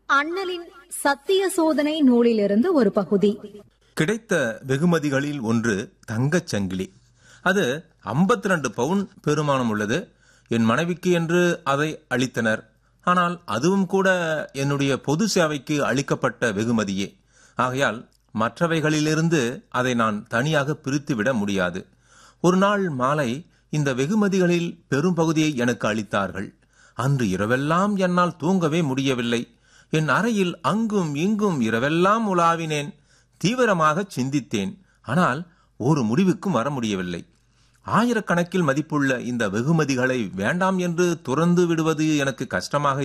அண்ணலின் சத்திய சோதனை நூலிலிருந்து ஒரு பகுதி கிடைத்த வெகுமதிகளில் ஒன்று தங்கச் சங்கிலி அது 52 ரெண்டு பவுன் பெருமானம் உள்ளது என் மனைவிக்கு என்று அதை அளித்தனர் ஆனால் அதுவும் கூட என்னுடைய பொது சேவைக்கு அளிக்கப்பட்ட வெகுமதியே ஆகையால் மற்றவைகளிலிருந்து அதை நான் தனியாக பிரித்துவிட முடியாது ஒரு நாள் மாலை இந்த வெகுமதிகளில் பெரும்பகுதியை எனக்கு அளித்தார்கள் அன்று இரவெல்லாம் என்னால் தூங்கவே முடியவில்லை என் அறையில் அங்கும் இங்கும் இரவெல்லாம் உலாவினேன் தீவிரமாக சிந்தித்தேன் ஆனால் ஒரு முடிவுக்கும் வர முடியவில்லை ஆயிரக்கணக்கில் மதிப்புள்ள இந்த வெகுமதிகளை வேண்டாம் என்று துறந்து விடுவது எனக்கு கஷ்டமாக